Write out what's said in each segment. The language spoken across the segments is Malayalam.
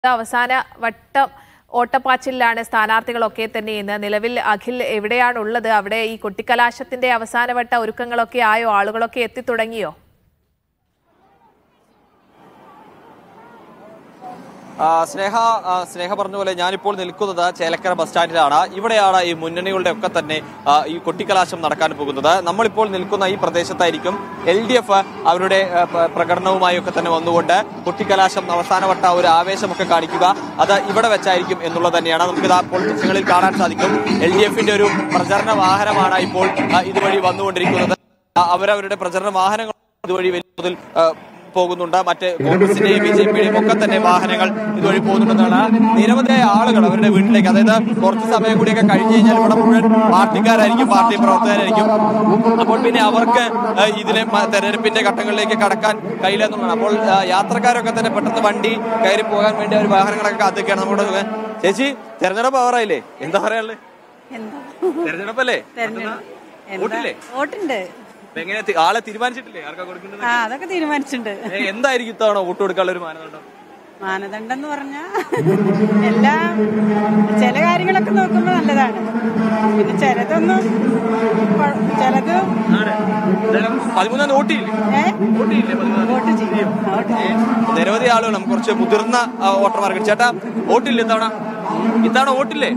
അവസാന വട്ടം ഓട്ടപ്പാച്ചിലാണ് സ്ഥാനാർത്ഥികളൊക്കെ തന്നെ ഇന്ന് നിലവിൽ അഖിൽ എവിടെയാണുള്ളത് അവിടെ ഈ കൊട്ടിക്കലാശത്തിന്റെ അവസാനവട്ട ഒരുക്കങ്ങളൊക്കെ ആയോ ആളുകളൊക്കെ എത്തിത്തുടങ്ങിയോ ആ, സ്നേഹ ആ, സ്നേഹ പറഞ്ഞ പോലെ ഞാനിപ്പോൾ നിൽക്കുന്നത് ചേലക്കര ബസ് സ്റ്റാൻഡിലാണ് ഇവിടെയാണ് ഈ മുന്നണികളുടെ ഒക്കെ തന്നെ ആ, ഈ കൊട്ടിക്കലാശം നടക്കാൻ പോകുന്നത് നമ്മളിപ്പോൾ നിൽക്കുന്ന ഈ പ്രദേശത്തായിരിക്കും എൽ ഡി എഫ് അവരുടെ ആ, പ്ര- പ്രകടനവുമായി ഒക്കെ തന്നെ വന്നുകൊണ്ട് കൊട്ടിക്കലാശം അവസാനവട്ട ഒരു ആവേശമൊക്കെ കാണിക്കുക അത് ഇവിടെ വെച്ചായിരിക്കും എന്നുള്ളത് തന്നെയാണ് നമുക്കിത് അപ്പോൾ ദൃശ്യങ്ങളിൽ കാണാൻ സാധിക്കും എൽ ഡി എഫിന്റെ ഒരു പ്രചരണ വാഹനമാണ് ഇപ്പോൾ ആ, ഇതുവഴി വന്നുകൊണ്ടിരിക്കുന്നത് ആ, അവരവരുടെ പ്രചരണ വാഹനങ്ങൾ ഇതുവഴി വലിയ തോതിൽ ആ, പോകുന്നുണ്ട് മറ്റ് കോൺഗ്രസിന്റെയും ബി ജെ പിയുടെയും ഒക്കെ തന്നെ വാഹനങ്ങൾ ഇതുവഴി പോകുന്നുണ്ടെന്നാണ് നിരവധിയായ ആളുകൾ അവരുടെ വീട്ടിലേക്ക് അതായത് കുറച്ച് സമയം കൂടിയൊക്കെ കഴിഞ്ഞു കഴിഞ്ഞാൽ ഇവിടെ മുഴുവൻ പാർട്ടിക്കാരായിരിക്കും പാർട്ടി പ്രവർത്തകരായിരിക്കും അപ്പോൾ പിന്നെ അവർക്ക് ആ, ഇതിലെ മ- തെരഞ്ഞെടുപ്പിന്റെ ഘട്ടങ്ങളിലേക്ക് കടക്കാൻ കഴിയില്ല എന്നുള്ളതാണ് അപ്പോൾ ആ, യാത്രക്കാരൊക്കെ തന്നെ പെട്ടെന്ന് വണ്ടി കയറി പോകാൻ വേണ്ടി അവർ വാഹനങ്ങളൊക്കെ കാത്തിരിക്കുകയാണ് നമ്മുടെ ചേച്ചി തെരഞ്ഞെടുപ്പ് ആവറായില്ലേ എന്താ പറയാനുള്ളത് തെരഞ്ഞെടുപ്പല്ലേ വോട്ടില്ലേ വോട്ടുണ്ട് അപ്പൊ എങ്ങനെ തി- ആളെ തീരുമാനിച്ചിട്ടില്ലേ ആർക്കാ കൊടുക്കേണ്ടത് ആ അതൊക്കെ തീരുമാനിച്ചിട്ടുണ്ട് ഏ, എന്തായിരിക്കും ഇത്തവണ വോട്ട് കൊടുക്കാനുള്ള ഒരു മാനദണ്ഡം മാനദണ്ഡം എന്ന് പറഞ്ഞാൽ എല്ലാം ചില കാര്യങ്ങളൊക്കെ നോക്കുമ്പോൾ നല്ലതാണ് പിന്നെ ചിലതൊന്നും കൊ- ചിലത് ആണ്. എന്തായാലും പതിമൂന്നാം തീയതി വോട്ടില്ലേ ഏ വോട്ടില്ലേ പതിമൂന്നാം തീയതി? വോട്ട് ചെയ്യും വോട്ട് ചെയ്യും നിരവധി ആളുകൾ നമുക്ക് കുറച്ച് മുതിർന്ന ആ, വോട്ടർമാർക്ക് ചേട്ടാ വോട്ടില്ലേ ഇത്തവണ ഇത്തവണ വോട്ടില്ലേ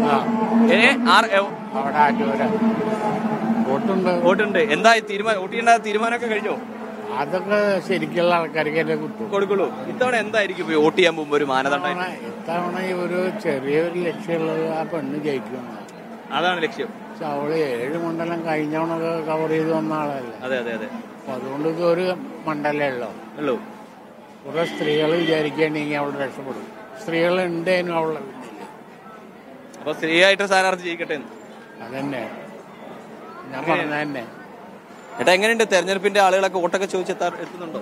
ഏ ആർ ഏ, അവിടെ ആറ്റൂര വോട്ടുണ്ട് വോട്ടുണ്ട് എന്താ തീരുമാനം വോട്ട് ചെയ്യേണ്ട തീരുമാനമൊക്കെ കഴിഞ്ഞോ അതൊക്കെ ശരിക്കുള്ള ആൾക്കാർക്ക് തന്നെ കിട്ടും കൊടുക്കുള്ളൂ ഇത്തവണ എന്തായിരിക്കും ഈ വോട്ട് ചെയ്യാൻ പോകുമ്പോ ഒരു മാനദണ്ഡം ഇത്തവണ ഇത്തവണ ഈ ഒരു ചെറിയൊരു ലക്ഷ്യമുള്ളത് ആ പെണ്ണ് ജയിക്കും അതാണ് ലക്ഷ്യം പക്ഷെ അവള് ഏഴ് മണ്ഡലം കഴിഞ്ഞവണൊക്കെ കവർ ചെയ്ത് വന്ന ആളല്ലേ അതെ അതെ അതെ അപ്പൊ അതുകൊണ്ട് ഇത് ഒരു മണ്ഡലേ ഉള്ളൂ ഉള്ളൂ കുറെ സ്ത്രീകൾ വിചാരിക്കുകയാണെങ്കിൽ അവൾ രക്ഷപ്പെടും സ്ത്രീകൾ ഉണ്ടേനും അവളുടെ വീട്ടില് അപ്പൊ സ്ത്രീയായിട്ട് സ്ഥാനാർത്ഥി ജയിക്കട്ടെ എന്ന്. അതന്നെ ഞാൻ പറഞ്ഞ തന്നെ ചേട്ടാ എങ്ങനെയുണ്ട് തെരഞ്ഞെടുപ്പിന്റെ ആളുകളൊക്കെ വോട്ടൊക്കെ ചോദിച്ചെത്താ എത്തുന്നുണ്ടോ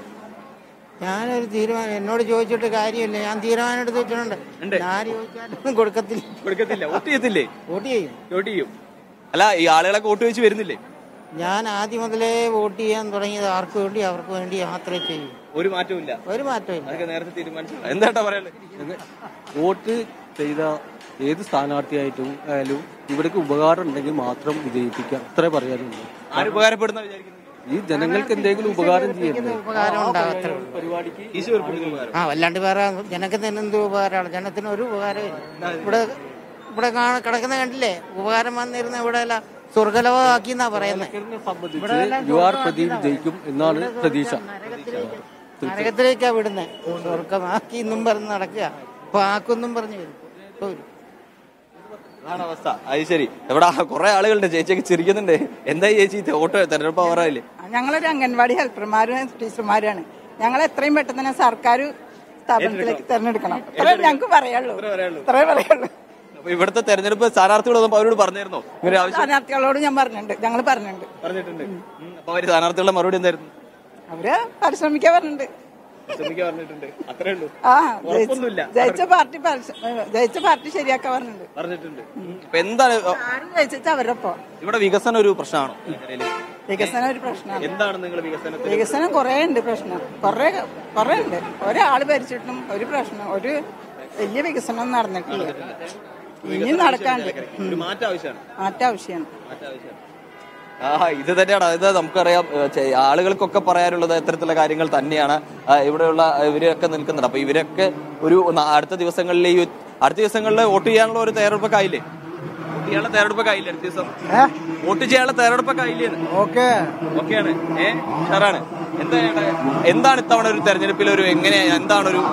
ഞാനൊരു തീരുമാനം എന്നോട് ചോദിച്ചിട്ട് കാര്യമില്ല ഞാൻ തീരുമാനം എടുത്ത് വെച്ചിട്ടുണ്ട് ഉണ്ട്. ഞാൻ ചോദിച്ചാലൊന്നും കൊടുക്കത്തില്ല കൊടുക്കത്തില്ല വോട്ട് ചെയ്യത്തില്ലേ വോട്ട് ചെയ്യും വോട്ട് ചെയ്യും അല്ല ഈ ആളുകളൊക്കെ വോട്ട് ചോദിച്ച് വരുന്നില്ലേ ഞാൻ ആദ്യം മുതലേ വോട്ട് ചെയ്യാൻ തുടങ്ങിയത് ആർക്ക് വേണ്ടി അവർക്ക് വേണ്ടി മാത്രമേ ചെയ്യൂ ഒരു മാറ്റവും ഇല്ല ഒരു മാറ്റമില്ല അതൊക്കെ നേരത്തെ തീരുമാനിച്ചു എന്താ പറയാനുള്ളത് വോട്ട് ചെയ്ത ഏത് സ്ഥാനാർത്ഥിയായിട്ടും ആയാലും ഇവിടേക്ക് ഉപകാരം ഉണ്ടെങ്കിൽ മാത്രം വിജയിപ്പിക്കാം അത്രേ പറയാനുള്ളൂ ആര് ഉപകാരപ്പെടുന്ന വിചാരിക്കുന്നത് ഈ ജനങ്ങൾക്ക് എന്തെങ്കിലും ഉപകാരം ചെയ്യണ്ടേ ഉപകാരം ഉണ്ടാകത്തേ ഉള്ളൂ പരിപാടിക്ക് ഈശോ ഏർപ്പെടുത്തുന്ന ഉപകാരം ആ വല്ലാണ്ട് വേറെ ജനത്തിന് എന്ത് ഉപകാരമാണ് ജനത്തിന് ഒരു ഉപകാരമില്ല ഇവിടെ ഇവിടെ കാണ- കിടക്കുന്ന കണ്ടില്ലേ ഉപകാരം വന്നിരുന്ന ഇവിടെ എല്ലാം സ്വർഗലോകമാക്കി എന്നാ പറയുന്നത് കേരളത്തിനെ സംബന്ധിച്ച് യു ആർ പ്രദീപ് ജയിക്കും എന്നാണ് പ്രതീക്ഷ നരകത്തിലേക്കാ വിടുന്നത് സ്വർഗമാക്കി എന്നും പറഞ്ഞ് നടക്കുക അപ്പൊ ആക്കൊന്നും പറഞ്ഞു വരും ഇപ്പൊ വരും അതാണ് അവസ്ഥ അത് ശരി ഇവിടെ കുറെ ആളുകളുണ്ട് ചേച്ചിയൊക്കെ ചിരിക്കുന്നുണ്ട് എന്താ ചേച്ചി ഇത് വോട്ട് തെരഞ്ഞെടുപ്പ് ആവാറായില്ലേ ഞങ്ങളൊരു അംഗൻവാടി ഹെൽപ്പർമാരും ടീച്ചർമാരാണ് ഞങ്ങൾ എത്രയും പെട്ടെന്ന് തന്നെ സർക്കാർ സ്ഥാപനത്തിലേക്ക് തെരഞ്ഞെടുക്കണം അത്രേ ഞങ്ങൾക്ക് പറയുള്ളൂ ഇത്രേ പറയുള്ളൂ അപ്പൊ ഇവിടുത്തെ തെരഞ്ഞെടുപ്പ് സ്ഥാനാർത്ഥികളൊന്നും അവരോട് പറഞ്ഞിരുന്നോ ഇങ്ങനെ ആവശ്യം സ്ഥാനാർത്ഥികളോട് ഞാൻ പറഞ്ഞിട്ടുണ്ട് ഞങ്ങൾ പറഞ്ഞിട്ടുണ്ട് പറഞ്ഞിട്ടുണ്ട് അപ്പൊ അവര് സ്ഥാനാർത്ഥികളുടെ മറുപടി എന്തായിരുന്നു അവര് പരിശ്രമിക്കാൻ പറഞ്ഞിട്ടുണ്ട് ശ്രമിക്കാൻ പറഞ്ഞിട്ടുണ്ട് അത്രേ ഉള്ളൂ ആ ഉറപ്പൊന്നുമില്ല. ജയിച്ച- ജയിച്ച പാർട്ടി പരിശ്ര- ജയിച്ച പാർട്ടി ശരിയാക്കാൻ പറഞ്ഞിട്ടുണ്ട് പറഞ്ഞിട്ടുണ്ട് അപ്പൊ എന്താണ് ആരും ജയിച്ച അവരപ്പോ ഇവിടെ വികസനം ഒരു പ്രശ്നമാണോ മേഖലയില്? വികസനം ഒരു പ്രശ്നമാണ് എന്താണ് നിങ്ങൾ വികസനത്തിൽ വികസനം കുറേ ഉണ്ട് പ്രശ്നം കുറേ കുറേ ഉണ്ട് ഒരാള് ഭരിച്ചിട്ടും ഒരു പ്രശ്നം ഒരു വലിയ വികസനം നടന്നിട്ടില്ല ഇനിയും നടക്കാണ്ട് ഒരു മാറ്റം ആവശ്യമാണ് മാറ്റം ആവശ്യമാണ് മാറ്റം ആവശ്യമാണ് ആ ഇത് തന്നെയാണ് അതായത് നമുക്കറിയാം ഏഹ്, ചെ- ആളുകൾക്കൊക്കെ പറയാനുള്ളത് ഇത്തരത്തിലുള്ള കാര്യങ്ങൾ തന്നെയാണ് ആ, ഇവിടെയുള്ള ഇവരൊക്കെ നിൽക്കുന്നുണ്ട് അപ്പൊ ഇവരൊക്കെ ഒരു ന- അടുത്ത ദിവസങ്ങളിൽ ഈ അടുത്ത ദിവസങ്ങളിൽ വോട്ട് ചെയ്യാനുള്ള ഒരു തയ്യാറെടുപ്പൊക്കെ ആയില്ലേ വോട്ട് ചെയ്യാനുള്ള തയ്യാറെടുപ്പൊക്കെ ആയില്ലേ അടുത്ത ദിവസം വോട്ട് ചെയ്യാനുള്ള തയ്യാറെടുപ്പൊക്കെ ആയില്ലേ ഓക്കെ ഓക്കെയാണ് ഏ ഉഷാറാണ് എന്താ ചേട്ടാ, എന്താണ് ഇത്തവണ ഒരു തെരഞ്ഞെടുപ്പിൽ ഒരു എങ്ങനെ എന്താണ് ഒരു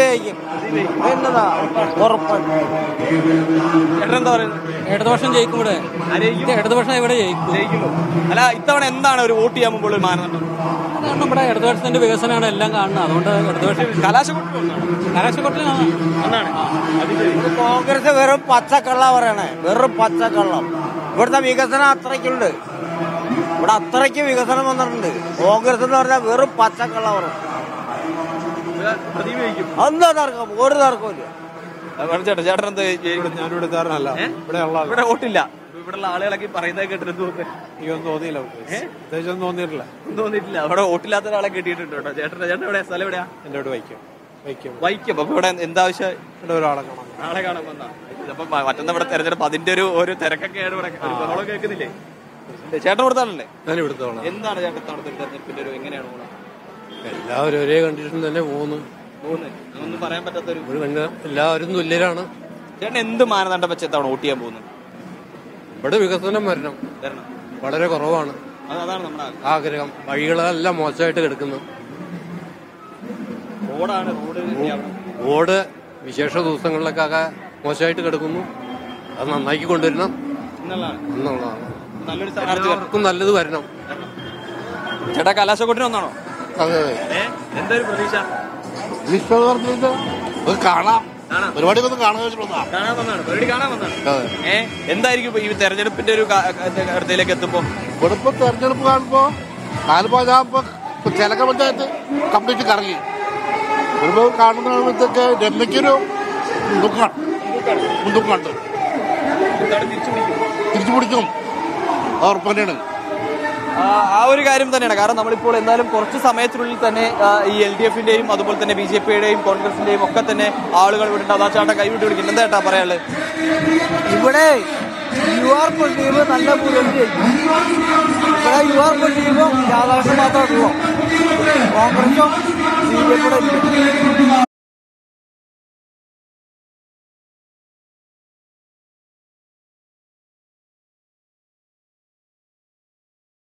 ചേട്ടൻ എന്താ പറയുന്നത് ഇടതുപക്ഷം ജയിക്കും ഇവിടെ ആരെയും ഇടതുപക്ഷം ഇവിടെ ജയിക്കും ജയിക്കുള്ളൂ അല്ല ഇത്തവണ എന്താണ് ഒരു വോട്ട് ചെയ്യാൻ മുമ്പുള്ള ഒരു മാനദണ്ഡം കാരണം ഇവിടെ ഇടതുപക്ഷത്തിന്റെ വികസനമാണ് എല്ലാം കാണുന്നത് അതുകൊണ്ട് ഇടതുപക്ഷം കലാശക്കൊട്ടാണ് കലാശക്കൊട്ടിലാണ് കോൺഗ്രസ് വെറും പച്ചക്കള്ള പറയണേ വെറും പച്ചക്കള്ളം ഇവിടുത്തെ വികസനം അത്രയ്ക്കുണ്ട് ഇവിടെ അത്രയ്ക്ക് വികസനം വന്നിട്ടുണ്ട് കോൺഗ്രസ് എന്ന് പറഞ്ഞാൽ വെറും പച്ചക്കള്ള പറയും പ്രദീപ് ജയിക്കും എന്താ തർക്കം ഒരു തർക്കവും ഇല്ല അത് ചേട്ടാ ചേട്ടൻ എന്താ ജയിക്കുന്നത് ഞാനിവിടെ തരണല്ല ഏ? ഇവിടെ വോട്ടില്ല ഇവിടെയുള്ള ആളുകളൊക്കെ പറയുന്നത് കേട്ടിട്ട് എന്ത് തോന്നുന്നു എനിക്കൊന്നും തോന്നിയില്ല പ്രത്യേകിച്ചൊന്നും തോന്നിയിട്ടില്ല ഒന്നും തോന്നിയിട്ടില്ല അവിടെ വോട്ടില്ലാത്ത ഒരാളെ കിട്ടിയിട്ടുണ്ട് കേട്ടോ ചേട്ടൻ ചേട്ടൻ എവിടെയാ സ്ഥലം എവിടെയാ എന്റെ അവിടെ വയ്ക്കും വയ്ക്കും വൈക്കം അപ്പൊ ഇവിടെ എന്താവശ്യം ഇവിടെ ഒരാളെ കാണാം നാളെ കാണാൻ വന്നാ അപ്പൊ മറ്റന്നാ ഇവിടെ തെരഞ്ഞെടുപ്പ് അതിന്റെ ഒരു ഒരു തിരക്കൊക്കെയാണ് ഇവിടെ ഒരു ബഹളം കേൾക്കുന്നില്ലേ ചേട്ടൻ കൊടുത്താണല്ലേ ഞാൻ ഇവിടുത്തോളാം എന്താണ് ചേട്ടൻ തവണത്തെ തെരഞ്ഞെടുപ്പിന്റെ ഒരു എങ്ങനെയാണ് പോണത് എല്ലാവരും ഒരേ കണ്ടീഷൻ തന്നെ പോകുന്നു പോകുന്നത് ഒന്നും പറയാൻ പറ്റാത്തൊരു ഒരു പിന്നെ എല്ലാവരും തുല്യരാണ് ചേട്ടൻ എന്ത് മാനദണ്ഡം വെച്ച് എത്താണ് വോട്ട് ചെയ്യാൻ പോകുന്നത് ഇവിടെ വികസനം വരണം വരണം വളരെ കുറവാണ് അത് അതാണ് നമ്മുടെ ആഗ്രഹം. ആഗ്രഹം വഴികളെല്ലാം മോശമായിട്ട് കിടക്കുന്നു റോഡാണ് റോഡ് റോഡ് വിശേഷ ദിവസങ്ങളിലൊക്കെ മോശമായിട്ട് കിടക്കുന്നു അത് നന്നാക്കി കൊണ്ടുവരണം എന്നുള്ളതാണ് എന്നുള്ളതാണ് നല്ലൊരു സ്ഥാനാർത്ഥി വരണം. എല്ലാവർക്കും നല്ലത് വരണം ചേട്ടാ കലാശക്കൊട്ടിന് ഒന്നാണോ അതെ ഏ എന്തൊരു പ്രതീക്ഷ വിശ്വം പറഞ്ഞിട്ട് അത് കാണാം കാണാം. പരിപാടി ഒന്നും കാണാൻ വെച്ചിട്ടുള്ളതാ കാണാൻ വന്നാണ് പരിപാടി കാണാൻ വന്നാണ് അതെ ഏ എന്തായിരിക്കും ഇപ്പൊ ഈ തെരഞ്ഞെടുപ്പിന്റെ ഒരു കാ- അടുത്തേക്ക് എത്തുമ്പോ ഇവിടെ ഇപ്പൊ തെരഞ്ഞെടുപ്പ് കാണുമ്പോ നാലുപോ ഞാൻ ഇപ്പൊ ചേലക്ക പഞ്ചായത്ത് കംപ്ലീറ്റ് കറങ്ങി ഇവിടെ കാണുമ്പോഴത്തേക്ക് രമ്യക്കൊരു മുൻതൂക്കാണ് മുൻതൂക്കമുണ്ട് തിരിച്ചു പിടിക്കും അത് ഉറപ്പ് തന്നെയാണ് ആ, ആ ഒരു കാര്യം തന്നെയാണ് കാരണം നമ്മളിപ്പോൾ എന്തായാലും കുറച്ച് സമയത്തിനുള്ളിൽ തന്നെ ആ, ഈ എൽ ഡി എഫിന്റെയും അതുപോലെ തന്നെ ബി ജെ പിയുടെയും കോൺഗ്രസിന്റെയും ഒക്കെ തന്നെ ആളുകൾ ഇവിടെ ഉണ്ട് അതാ ചേട്ടാ കൈവിട്ട് വിളിക്കും എന്താ ചേട്ടാ പറയാനുള്ളത് ഇവിടെ യു ആർ ടീം നല്ല പുരോഗതി ഇവിടെ യു ആർ ടീമും രാധാകൃഷ്ണൻ മാത്രമേ ഉള്ളൂ കോൺഗ്രസും ബി ജെ പിയുടെ